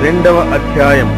రెండవ అధ్యాయం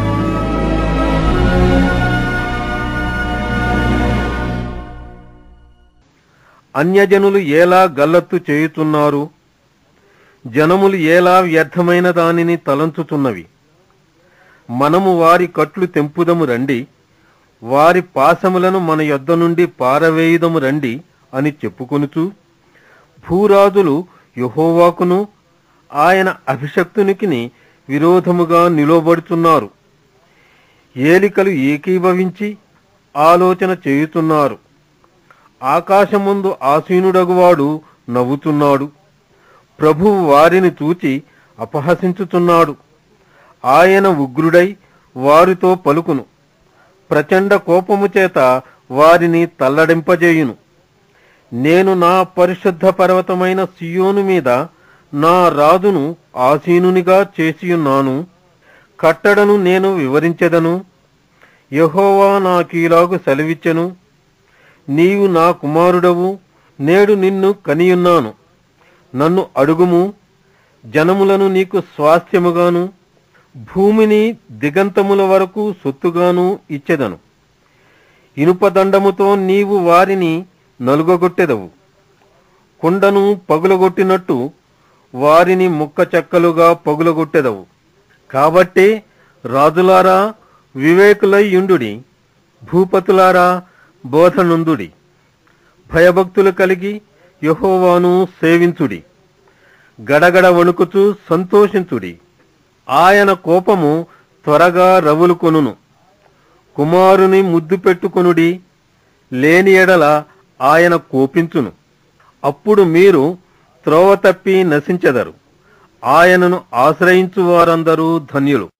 అన్యజనులు ఎలా గల్లత్తు చేయుతున్నారు జనములు ఎలా వ్యర్థమైన దానిని తలంచుతున్నవి మనము వారి కట్లు తెంపుదము రండి వారి పాశములను మన యొద్ద నుండి పారవేయుదము రండి అని చెప్పుకొనుచు భూరాజులు యహోవాకును ఆయన అభిషక్తునికిని విరోధముగా నిలవబడుతున్నారు ఏలికలు ఏకీభవించి ఆలోచన చేయుతున్నారు ఆకాశముందు ఆసీనుడగువాడు నవ్వుతున్నాడు ప్రభువు వారిని చూచి అపహసించుతున్నాడు ఆయన ఉగ్రుడై వారితో పలుకును ప్రచండ కోపము చేత వారిని తల్లడింపజేయును నేను నా పరిశుద్ధ పర్వతమైన సియోను మీద నా రాజును ఆసీనునిగా చేసియున్నాను కట్టడను నేను వివరించెదను యహోవా నాకీలాగు సెలవిచ్చెను నీవు నా కుమారుడవు నేడు నిన్ను కనియున్నాను నన్ను అడుగుము జనములను నీకు స్వాస్థ్యముగాను భూమిని దిగంతముల వరకు సొత్తుగాను ఇచ్చెదను ఇనుపదండముతో నీవు వారిని నలుగగొట్టెదవు కుండను పగులగొట్టినట్టు వారిని ముక్క చెక్కలుగా పగులగొట్టెదవు కాబట్టి రాజులారా వివేకులై యుండుడి భూపతులారా బోధనుందుడి భయభక్తులు కలిగి యహోవాను సేవించుడి గడగడ వణుకుచూ సంతోషించుడి ఆయన కోపము త్వరగా రవులుకొనును కుమారుని ముద్దు పెట్టుకొనుడి లేని ఎడల ఆయన కోపించును అప్పుడు మీరు త్రోవ తప్పి నశించెదరు ఆయనను ఆశ్రయించు వారందరూ ధన్యులు